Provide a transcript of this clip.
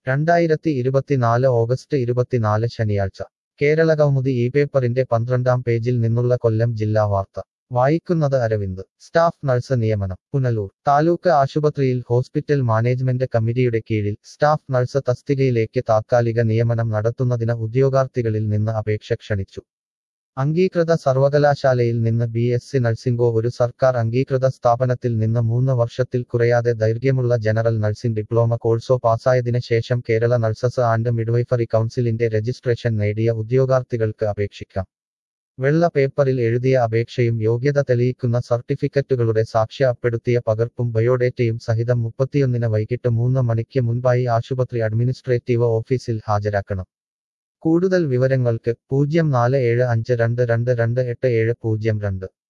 രണ്ടായിരത്തി ഇരുപത്തിനാല് ഓഗസ്റ്റ് ഇരുപത്തിനാല് ശനിയാഴ്ച കേരള കൗമുദി ഈ പേപ്പറിന്റെ പന്ത്രണ്ടാം പേജിൽ നിന്നുള്ള കൊല്ലം ജില്ലാ വാർത്ത വായിക്കുന്നത് അരവിന്ദ് സ്റ്റാഫ് നഴ്സ് നിയമനം പുനലൂർ താലൂക്ക് ആശുപത്രിയിൽ ഹോസ്പിറ്റൽ മാനേജ്മെന്റ് കമ്മിറ്റിയുടെ കീഴിൽ സ്റ്റാഫ് നഴ്സ് തസ്തികയിലേക്ക് താത്കാലിക നിയമനം നടത്തുന്നതിന് ഉദ്യോഗാർത്ഥികളിൽ നിന്ന് അപേക്ഷ ക്ഷണിച്ചു അംഗീകൃത സർവകലാശാലയിൽ നിന്ന് ബി എസ് സി നഴ്സിംഗോ ഒരു സർക്കാർ അംഗീകൃത സ്ഥാപനത്തിൽ നിന്ന് മൂന്ന് വർഷത്തിൽ കുറയാതെ ദൈർഘ്യമുള്ള ജനറൽ നഴ്സിംഗ് ഡിപ്ലോമ കോഴ്സോ പാസ്സായതിനു ശേഷം കേരള നഴ്സസ് ആൻഡ് മിഡ്വൈഫറി കൗൺസിലിന്റെ രജിസ്ട്രേഷൻ നേടിയ ഉദ്യോഗാർത്ഥികൾക്ക് അപേക്ഷിക്കാം വെള്ള പേപ്പറിൽ എഴുതിയ അപേക്ഷയും യോഗ്യത തെളിയിക്കുന്ന സർട്ടിഫിക്കറ്റുകളുടെ സാക്ഷ്യപ്പെടുത്തിയ പകർപ്പും ബയോഡേറ്റയും സഹിതം മുപ്പത്തിയൊന്നിന് വൈകിട്ട് മൂന്ന് മണിക്ക് മുൻപായി ആശുപത്രി അഡ്മിനിസ്ട്രേറ്റീവ് ഓഫീസിൽ ഹാജരാക്കണം കൂടുതൽ വിവരങ്ങൾക്ക് പൂജ്യം നാല് ഏഴ് അഞ്ച് രണ്ട് രണ്ട് രണ്ട് എട്ട് ഏഴ് പൂജ്യം രണ്ട്